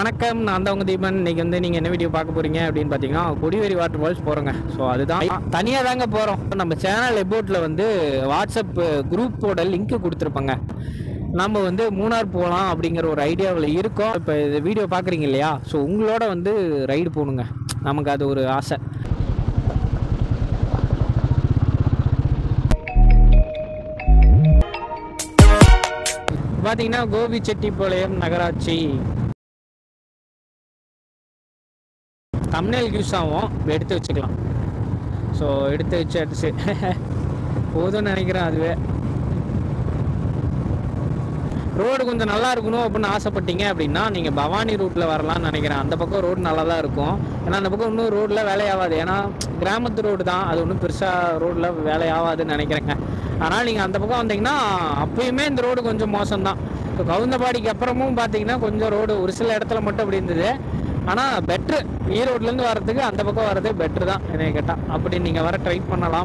வணக்கம் நான் தான் உங்க தீபன் இன்னைக்கு வந்து நீங்க என்ன வீடியோ பார்க்க போறீங்க அப்படின்னு பாத்தீங்கன்னா கொடிவேரி வாட்டர் ஃபால்ஸ் போறோங்க ஸோ அதுதான் தனியா தாங்க போறோம் நம்ம சேனல் எபோட்ல வந்து வாட்ஸ்அப் குரூப்போட லிங்க் கொடுத்துருப்பாங்க நம்ம வந்து மூணார் போகலாம் அப்படிங்கிற ஒரு ஐடியாவில் இருக்கோம் இப்போ இந்த வீடியோ பார்க்குறீங்க இல்லையா ஸோ உங்களோட வந்து ரைடு போகணுங்க நமக்கு அது ஒரு ஆசை பார்த்தீங்கன்னா கோபிச்செட்டிப்பாளையம் நகராட்சி தம்னேல் யூஸ் ஆகும் இப்ப எடுத்து வச்சுக்கலாம் ஸோ எடுத்து வச்சு அடிச்சு போதும்னு நினைக்கிறேன் அதுவே ரோடு கொஞ்சம் நல்லா இருக்கணும் அப்படின்னு ஆசைப்பட்டீங்க அப்படின்னா நீங்கள் பவானி ரூட்டில் வரலாம்னு நினைக்கிறேன் அந்த பக்கம் ரோடு நல்லா தான் இருக்கும் ஏன்னா அந்த பக்கம் இன்னும் ரோட்டில் வேலையாகாது ஏன்னா கிராமத்து ரோடு தான் அது ஒன்றும் பெருசாக ரோட்டில் வேலையாகாதுன்னு நினைக்கிறேங்க ஆனால் நீங்கள் அந்த பக்கம் வந்தீங்கன்னா அப்பயுமே இந்த ரோடு கொஞ்சம் மோசம்தான் இப்போ கவுந்தபாடிக்கு அப்புறமும் பார்த்தீங்கன்னா கொஞ்சம் ரோடு ஒரு சில இடத்துல மட்டும் அப்படி இருந்தது ஆனால் பெட்ரு ஈரோட்லேருந்து வர்றதுக்கு அந்த பக்கம் வர்றது பெட்ரு தான் என்னை கேட்டால் அப்படி நீங்கள் வர ட்ரை பண்ணலாம்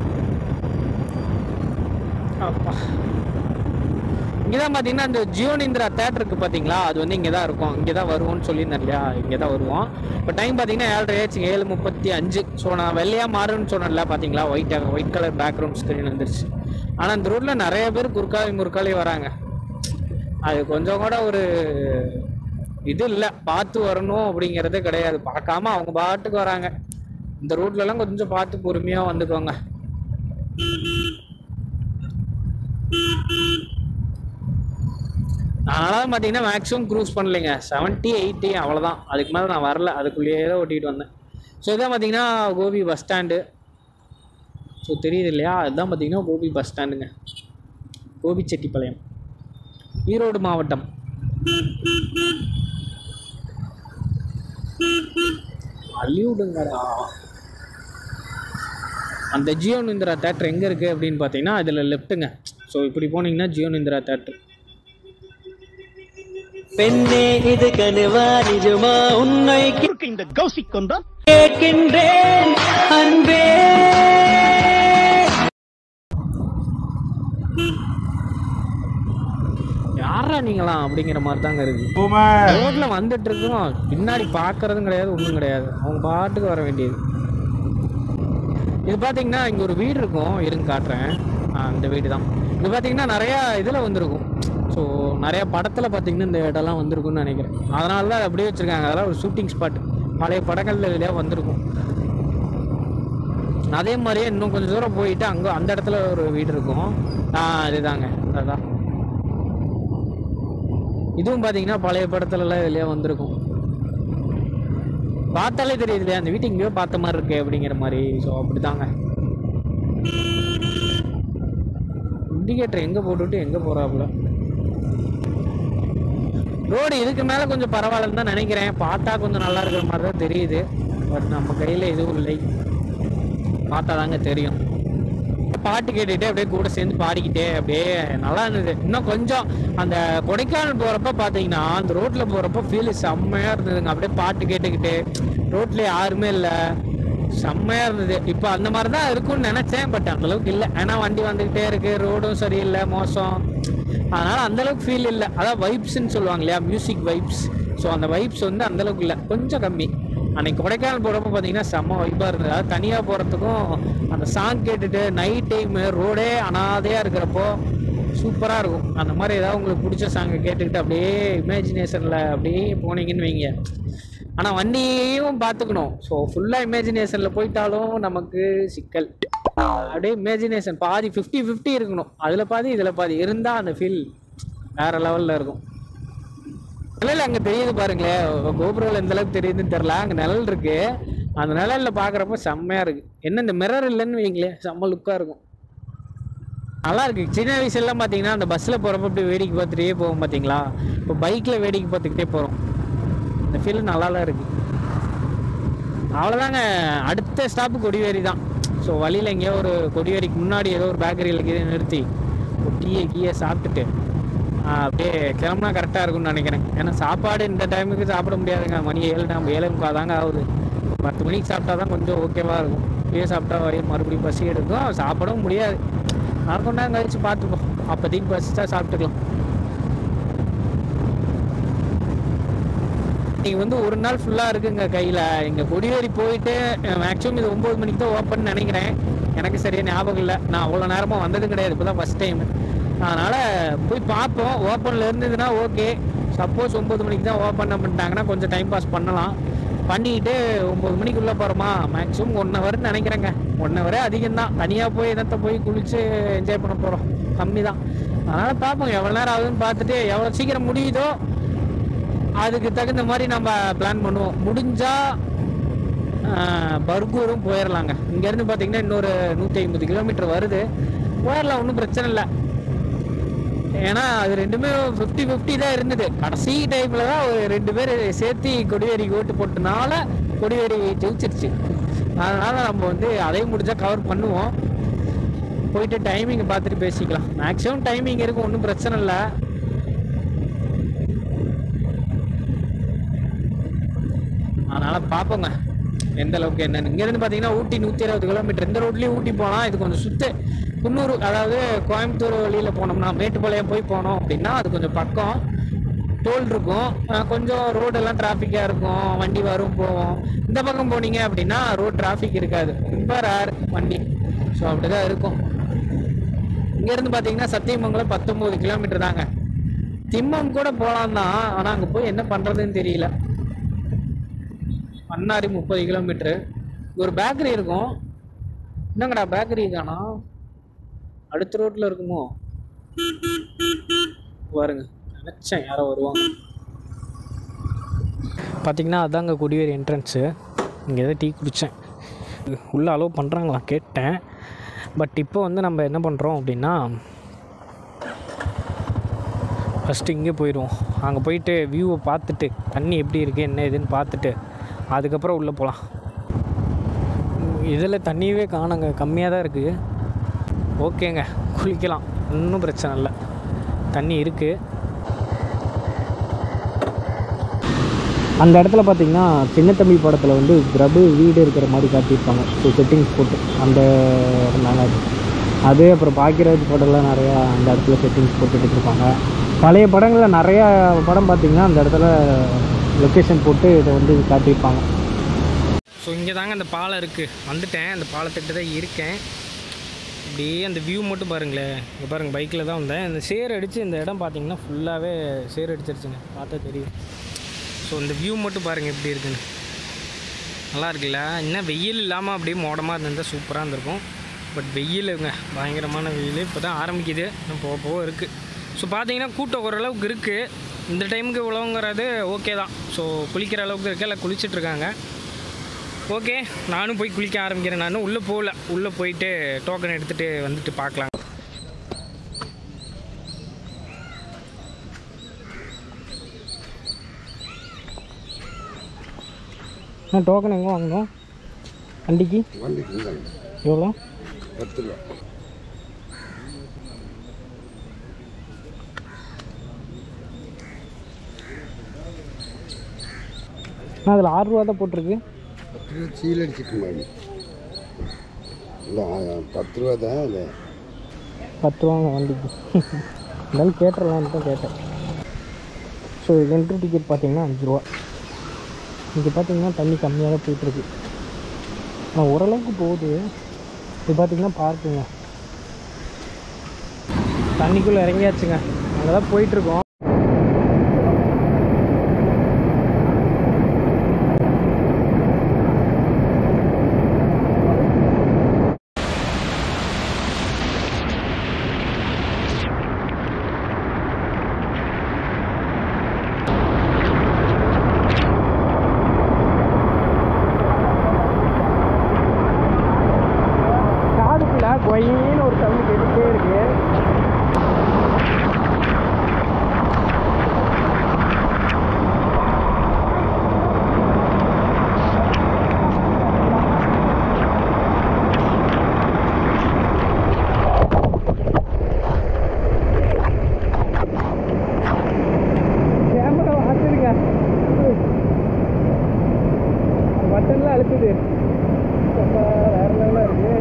அப்பா இங்கே தான் பார்த்தீங்கன்னா இந்த ஜியோனிந்திரா தேட்டர் இருக்கு பார்த்தீங்களா அது வந்து இங்கே தான் இருக்கும் இங்கே தான் வருவோம்னு சொல்லியிருந்தேன் இல்லையா இங்கே தான் வருவோம் இப்போ டைம் பார்த்தீங்கன்னா ஏழரை ஆச்சு ஏழு முப்பத்தி அஞ்சு ஸோ நான் வெள்ளையாக மாறுன்னு சொன்னேன்ல பார்த்தீங்களா white white colour background screen வந்துருச்சு ஆனால் இந்த ரோட்டில் நிறைய பேர் குறுக்காலி முறுக்காலி வராங்க அது கொஞ்சம் கூட ஒரு இது இல்லை பார்த்து வரணும் அப்படிங்கிறதே கிடையாது பார்க்காம அவங்க பாட்டுக்கு வராங்க இந்த ரோட்லலாம் கொஞ்சம் பார்த்து பொறுமையாக வந்துக்கோங்க நானும் பார்த்தீங்கன்னா மேக்ஸிமம் க்ரூஸ் பண்ணலைங்க செவன்ட்டி எயிட்டி அவ்வளோதான் அதுக்கு மேலே நான் வரல அதுக்குள்ளேயே தான் ஓட்டிகிட்டு வந்தேன் ஸோ இதான் பார்த்தீங்கன்னா கோபி பஸ் ஸ்டாண்டு ஸோ தெரியுது இல்லையா அதுதான் பார்த்தீங்கன்னா கோபி பஸ் ஸ்டாண்டுங்க கோபிச்செட்டிப்பாளையம் ஈரோடு மாவட்டம் அழிவிடுங்கடா அந்த ஜியோனிந்திரா தேட்டர் எங்கே இருக்குது அப்படின்னு பார்த்தீங்கன்னா அதில் லெஃப்ட்டுங்க ஸோ இப்படி போனீங்கன்னா ஜியோனிந்திரா தேட்டர் பெண்ணே இது கனவா நிஜமா உன்னை இருக்கு இந்த கௌசிக் கொண்டா கேட்கின்றேன் அன்பே யாரா நீங்களாம் அப்படிங்கிற மாதிரி தாங்க இருக்கு ரோட்ல வந்துட்டு இருக்கோம் பின்னாடி பார்க்கறதும் கிடையாது ஒன்றும் கிடையாது அவங்க பாட்டுக்கு வர வேண்டியது இது பார்த்தீங்கன்னா இங்கே ஒரு வீடு இருக்கும் இருங்க காட்டுறேன் ஆ, இந்த வீடு தான் இது பார்த்தீங்கன்னா நிறையா இதில் வந்திருக்கும் ஸோ நிறைய படத்தில் பார்த்தீங்கன்னா இந்த இடம்லாம் வந்திருக்கும்னு நினைக்கிறேன் அதனால தான் அப்படியே வச்சுருக்காங்க அதெல்லாம் ஒரு ஷூட்டிங் ஸ்பாட் பழைய படங்கள்ல இதுலேயே வந்திருக்கும் அதே மாதிரியே இன்னும் கொஞ்சம் தூரம் போயிட்டு அங்கே அந்த இடத்துல ஒரு வீடு இருக்கும் ஆ இதுதாங்க அதான் இதுவும் பார்த்தீங்கன்னா பழைய படத்துலலாம் இதுலயே வந்திருக்கும் பார்த்தாலே தெரியுது இல்லையா அந்த வீட்டு எங்கேயோ பார்த்த மாதிரி இருக்கு அப்படிங்கிற மாதிரி ஸோ அப்படிதாங்க இண்டிகேட்டர் எங்கே போட்டுவிட்டு எங்கே போகிறாப்புல ரோடு இதுக்கு மேலே கொஞ்சம் பரவாயில்லன்னு தான் நினைக்கிறேன் பார்த்தா கொஞ்சம் நல்லா இருக்கிற மாதிரி தான் தெரியுது பட் நம்ம கையில் எதுவும் இல்லை பார்த்தா தாங்க தெரியும் பாட்டு கேட்டுட்டு அப்படியே கூட சேர்ந்து பாடிக்கிட்டே அப்படியே நல்லா இருந்தது இன்னும் கொஞ்சம் அந்த கொடைக்கானல் போறப்ப பாத்தீங்கன்னா அந்த ரோட்ல போறப்ப ஃபீல் செம்மையா இருந்ததுங்க அப்படியே பாட்டு கேட்டுக்கிட்டு ரோட்ல யாருமே இல்லை செம்மையா இருந்தது இப்போ அந்த மாதிரி தான் இருக்கும்னு நினைச்சேன் பட் அந்த அளவுக்கு இல்லை ஏன்னா வண்டி வந்துகிட்டே இருக்கு ரோடும் சரியில்லை மோசம் அதனால அந்த அளவுக்கு ஃபீல் இல்லை அதான் வைப்ஸ்ன்னு சொல்லுவாங்க இல்லையா மியூசிக் வைப்ஸ் ஸோ அந்த வைப்ஸ் வந்து அந்த அளவுக்கு இல்லை கொஞ்சம் கம்மி அன்னைக்கு கொடைக்கானல் போகிறப்ப பார்த்தீங்கன்னா செம்ம வைப்பாக இருந்தது அதாவது தனியாக போகிறதுக்கும் அந்த சாங் கேட்டுட்டு நைட் டைம் ரோடே அனாதையாக இருக்கிறப்போ சூப்பராக இருக்கும் அந்த மாதிரி ஏதாவது உங்களுக்கு பிடிச்ச சாங்கை கேட்டுக்கிட்டு அப்படியே இமேஜினேஷனில் அப்படியே போனீங்கன்னு வைங்க ஆனால் வண்டியையும் பார்த்துக்கணும் ஸோ ஃபுல்லாக இமேஜினேஷனில் போயிட்டாலும் நமக்கு சிக்கல் அப்படியே இமேஜினேஷன் பாதி ஃபிஃப்டி ஃபிஃப்டி இருக்கணும் அதில் பாதி இதில் பாதி இருந்தால் அந்த ஃபீல் வேறு லெவலில் இருக்கும் நிழல் அங்கே தெரியுது பாருங்களேன் கோபுரம் எந்த அளவுக்கு தெரியுதுன்னு தெரில அங்கே நிழல் இருக்கு அந்த நிழலில் பார்க்குறப்ப செம்மையாக இருக்கு என்ன இந்த மிரர் இல்லைன்னு வைங்களேன் செம்ம லுக்காக இருக்கும் நல்லா இருக்கு சின்ன வயசுலாம் பார்த்தீங்கன்னா அந்த பஸ்ஸில் போகிறப்ப இப்படி வேடிக்கை பார்த்துட்டே போவோம் பார்த்தீங்களா இப்போ பைக்கில் வேடிக்கை பார்த்துக்கிட்டே போகிறோம் இந்த ஃபீல் நல்லாலாம் இருக்கு அவ்வளோதாங்க அடுத்த ஸ்டாப்பு கொடிவேரி தான் ஸோ வழியில் எங்கேயோ ஒரு கொடிவேரிக்கு முன்னாடி ஏதோ ஒரு பேக்கரியில் கீழே நிறுத்தி ஒரு டீயை கீயை சாப்பிட்டுட்டு ஆ, அப்படியே கிளம்புனா கரெக்டாக இருக்கும்னு நினைக்கிறேன் ஏன்னா சாப்பாடு இந்த டைமுக்கு சாப்பிட முடியாதுங்க மணி ஏழு நம்ம ஏழு முக்கால் தாங்க ஆகுது பத்து மணிக்கு சாப்பிட்டா தான் கொஞ்சம் ஓகேவாக இருக்கும் இப்படியே சாப்பிட்டா வரையும் மறுபடியும் பசி எடுக்கும் சாப்பிடவும் முடியாது நான் கொஞ்ச நேரம் கழிச்சு பார்த்துப்போம் அப்போதைக்கு பசிச்சா சாப்பிட்டுக்கலாம் இன்னைக்கு வந்து ஒரு நாள் ஃபுல்லாக இருக்குங்க கையில் இங்கே கொடிவேரி போயிட்டு மேக்ஸிமம் இது ஒம்பது மணிக்கு தான் ஓப்பன் நினைக்கிறேன் எனக்கு சரியா ஞாபகம் இல்லை நான் அவ்வளோ நேரமாக வந்தது கிடையாது இப்போ தான் ஃபஸ்ட் டைம் அதனால் போய் பார்ப்போம் ஓப்பனில் இருந்ததுன்னா ஓகே சப்போஸ் ஒம்பது மணிக்கு தான் ஓப்பன் பண்ணிட்டாங்கன்னா கொஞ்சம் டைம் பாஸ் பண்ணலாம் பண்ணிக்கிட்டு ஒம்பது மணிக்குள்ளே போகிறோமா மேக்ஸிமம் ஒன் ஹவர்னு நினைக்கிறேங்க ஒன் ஹவரே அதிகம் தான் தனியாக போய் இடத்த போய் குளிச்சு என்ஜாய் பண்ண போகிறோம் கம்மி தான் அதனால் பார்ப்போம் எவ்வளோ நேரம் ஆகுதுன்னு பார்த்துட்டு எவ்வளோ சீக்கிரம் முடியுதோ அதுக்கு தகுந்த மாதிரி நம்ம பிளான் பண்ணுவோம் முடிஞ்சா ஆஹ், பர்கூரும் போயிடலாங்க இங்கேருந்து பார்த்தீங்கன்னா இன்னொரு நூற்றி ஐம்பது கிலோமீட்டர் வருது போயிடலாம் ஒன்றும் பிரச்சனை இல்லை ஏன்னா அது ரெண்டுமே ஃபிஃப்டி ஃபிஃப்டி தான் இருந்தது கடைசி டைமில் தான் ஒரு ரெண்டு பேர் சேர்த்து கொடிவேரிக்கு ஓட்டு போட்டனால கொடிவேரி ஜெயிச்சிருச்சு அதனால நம்ம வந்து அதையும் முடிஞ்சா கவர் பண்ணுவோம் போயிட்டு டைமிங் பார்த்துட்டு பேசிக்கலாம் மேக்ஸிமம் டைமிங் இருக்கும் ஒன்றும் பிரச்சனை இல்லை அதனால பார்ப்போங்க எந்த அளவுக்கு என்னன்னு இங்கேருந்து பார்த்தீங்கன்னா ஊட்டி நூற்றி இருபது கிலோமீட்டர் இந்த ரோட்லேயும் ஊட்டி போகலாம் இது கொஞ்சம் சுத்து குன்னூர் அதாவது கோயம்புத்தூர் வழியில் போனோம்னா மேட்டுப்பாளையம் போய் போனோம் அப்படின்னா அது கொஞ்சம் பக்கம் டோல் இருக்கும் அஹ் கொஞ்சம் ரோடெல்லாம் டிராஃபிக்காக இருக்கும் வண்டி வரும் போவோம் இந்த பக்கம் போனீங்க அப்படின்னா ரோட் டிராஃபிக் இருக்காது ரொம்ப ரேர் வண்டி ஸோ அப்படிதான் இருக்கும் இங்கேருந்து பார்த்தீங்கன்னா சத்தியமங்கலம் பத்தொம்போது கிலோமீட்டர் தாங்க திம்மம் கூட போகலாம் தான் ஆனால் அங்கே போய் என்ன பண்ணுறதுன்னு தெரியல பண்ணாரி முப்பது கிலோமீட்ரு ஒரு பேக்கரி இருக்கும் என்னங்கடா பேக்கரி காணா அடுத்த ரோட்டில் இருக்குமோ பாருங்க நினச்சேன் யாரோ வருவாங்க பார்த்தீங்கன்னா அதாங்க கொடிவேரி என்ட்ரன்ஸு இங்கே ஏதோ டீ குடித்தேன் உள்ளே அலோவ் பண்ணுறாங்களா கேட்டேன் பட் இப்போ வந்து நம்ம என்ன பண்ணுறோம் அப்படின்னா ஃபஸ்ட்டு இங்கே போயிடுவோம் அங்கே போயிட்டு வியூவை பார்த்துட்டு தண்ணி எப்படி இருக்குது என்ன ஏதுன்னு பார்த்துட்டு அதுக்கப்புறம் உள்ளே போகலாம் இதில் தண்ணியவே காணுங்க கம்மியாக தான் இருக்குது ஓகேங்க குளிக்கலாம் ஒன்றும் பிரச்சனை இல்லை தண்ணி இருக்குது அந்த இடத்துல பார்த்தீங்கன்னா சின்ன தம்பி படத்தில் வந்து பிரபு வீடு இருக்கிற மாதிரி காட்டியிருப்பாங்க ஸோ செட்டிங்ஸ் போட்டு அந்த இடம் தாங்க அது அது அப்புறம் பாக்கியராஜ் படம்லாம் நிறையா அந்த இடத்துல செட்டிங்ஸ் போட்டுட்டு இருப்பாங்க பழைய படங்களில் நிறையா படம் பார்த்தீங்கன்னா அந்த இடத்துல லொக்கேஷன் போட்டு இதை வந்து காட்டியிருப்பாங்க ஸோ இங்கே தாங்க அந்த பாலம் இருக்குது வந்துட்டேன் அந்த பாலத்திட்ட தான் இருக்கேன் இப்படியே அந்த வியூ மட்டும் பாருங்களேன் இங்கே பாருங்கள் பைக்கில் தான் வந்தேன் இந்த சேர் அடித்து இந்த இடம் பார்த்தீங்கன்னா ஃபுல்லாகவே சேர் அடிச்சிருச்சுங்க பார்த்தா தெரியும் ஸோ இந்த வியூ மட்டும் பாருங்கள் எப்படி இருக்குன்னு நல்லா இருக்குல்ல இன்னும் வெயில் இல்லாமல் அப்படியே மோடமாக இருந்திருந்தால் சூப்பராக இருந்திருக்கும் பட் வெயிலுங்க பயங்கரமான வெயில் இப்போ தான் ஆரம்பிக்குது இன்னும் போக போக இருக்குது ஸோ பார்த்தீங்கன்னா கூட்டம் ஓரளவுக்கு இருக்குது இந்த டைமுக்கு இவ்வளோங்கிறது ஓகே தான் ஸோ குளிக்கிற அளவுக்கு இருக்குது எல்லாம் குளிச்சிட்ருக்காங்க ஓகே நானும் போய் குளிக்க ஆரம்பிக்கிறேன் நான் உள்ளே போகல உள்ளே போயிட்டு டோக்கன் எடுத்துகிட்டு வந்துட்டு பார்க்கலாம் நான் டோக்கன் எங்கே வாங்கணும் வண்டிக்கு வண்டிக்கு இந்தாங்க எவ்வளோ பத்து ரூபா நான் அதில் ஆறு ரூபா தான் போட்டிருக்கு பத்து ரூபா சீல் அடிச்சிட்டு மாதிரி இல்லை பத்து ரூபா தான் அது பத்து ரூபாங்க வண்டிக்கு இருந்தாலும் கேட்டுடலான்னு தான் கேட்டேன் ஸோ என்ட்ரி டிக்கெட் பார்த்தீங்கன்னா அஞ்சு ரூபா இங்கே பார்த்தீங்கன்னா தண்ணி கம்மியாக தான் போயிட்டுருக்கு ஆனால் ஓரளவுக்கு போகுது இது பார்த்தீங்கன்னா பார்க்குங்க தண்ணிக்குள்ளே இறங்கியாச்சுங்க அங்கே தான் போயிட்டுருக்கோம் காதுக்குள்ள கொயின்னு ஒரு சவுண்ட் கேட்டுட்டே இருக்கு கேமரா வாங்குதுங்க பட்டன்லாம் அழுத்துது அப்பா, வேற லெவலாக இருக்கு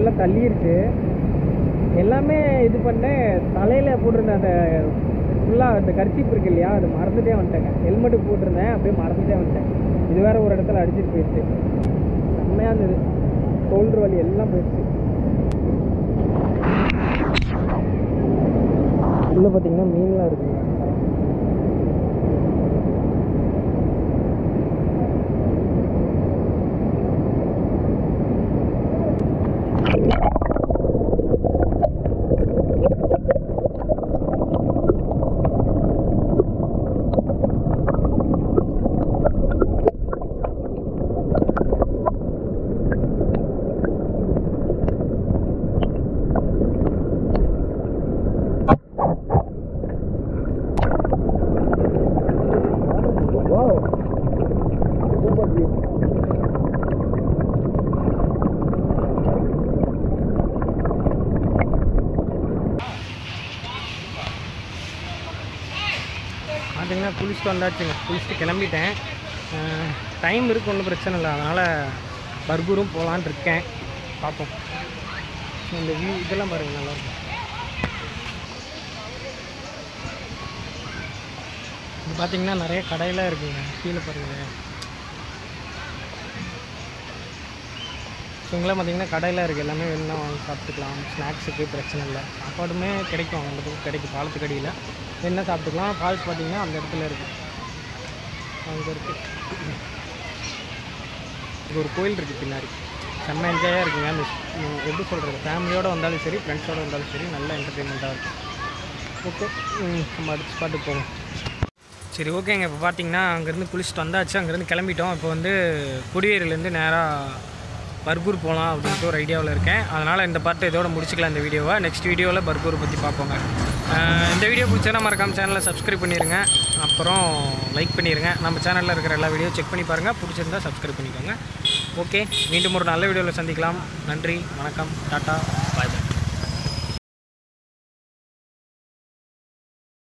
ஃபுல்லாக தள்ளிருச்சு எல்லாமே இது பண்ணேன் தலையில் போட்டிருந்த அந்த ஃபுல்லாக அந்த கர்ச்சிப் இருக்கு இல்லையா அது மறந்துட்டே வந்துட்டேங்க ஹெல்மெட்டு போட்டிருந்தேன் அப்படியே மறந்துட்டே வந்துட்டேன் இது வேற ஒரு இடத்துல அடிச்சிட்டு போயிடுச்சு செம்மையாக இருந்தது ஷோல்டர் வலி எல்லாம் போயிடுச்சு உள்ள பார்த்தீங்கன்னா மீன்லாம் இருக்குங்க பார்த்தீங்கன்னா குளிச்சுட்டு வந்தாச்சுங்க குளிச்சுட்டு கிளம்பிட்டேன் டைம் இருக்கு ஒன்றும் பிரச்சனை இல்லை அதனால் பர்கூரும் போகலான் இருக்கேன் பார்ப்போம் இந்த வியூ இதெல்லாம் பாருங்கள் நல்லாயிருக்கும் இது பார்த்தீங்கன்னா நிறைய கடையெல்லாம் இருக்குங்க கீழே பாருங்கள் ஸோ இங்கெல்லாம் பார்த்தீங்கன்னா கடையில் இருக்குது எல்லாமே வேணும்னா வாங்கி சாப்பிட்டுக்கலாம் ஸ்நாக்ஸுக்கு பிரச்சனை இல்லை சாப்பாடுமே கிடைக்கும் அந்த பக்கம் கிடைக்கும் பாலத்துக்கு அடியில் என்ன சாப்பிட்டுக்கலாம் ஃபால்ஸ் பார்த்தீங்கன்னா அந்த இடத்துல இருக்குது அங்கே இருக்குது இது ஒரு கோயில் இருக்குது பின்னாடி செம்ம என்ஜாயாக இருக்குங்க அந்த உம், எப்படி சொல்கிறது ஃபேமிலியோடு வந்தாலும் சரி ஃப்ரெண்ட்ஸோடு வந்தாலும் சரி நல்ல என்டர்டெயின்மெண்ட்டாக இருக்கும் ஓகே ம், நம்ம அடுத்த ஸ்பாட்டுக்கு போவோம் சரி ஓகேங்க இப்போ பார்த்தீங்கன்னா அங்கேருந்து குளிச்சுட்டு வந்தாச்சு அங்கேருந்து கிளம்பிட்டோம் இப்போ வந்து குடியேறிலேருந்து நேராக பர்கூர் போகலாம் அப்படின்ட்டு ஒரு ஐடியாவில் இருக்கேன் அதனால் இந்த பார்ட்டை இதோட முடிச்சுக்கலாம் இந்த வீடியோவை நெக்ஸ்ட் வீடியோவில் பர்கூர் பற்றி பார்ப்போங்க அஹ் இந்த வீடியோ பிடிச்சா மறக்காம சேனலை சப்ஸ்கிரைப் பண்ணிடுங்க அப்புறம் லைக் பண்ணிடுங்க நம்ம சேனலில் இருக்கிற எல்லா வீடியோ செக் பண்ணி பாருங்கள் பிடிச்சிருந்தா சப்ஸ்கிரைப் பண்ணிக்கோங்க ஓகே மீண்டும் ஒரு நல்ல வீடியோவில் சந்திக்கலாம் நன்றி வணக்கம் டாட்டா பாய் பாய்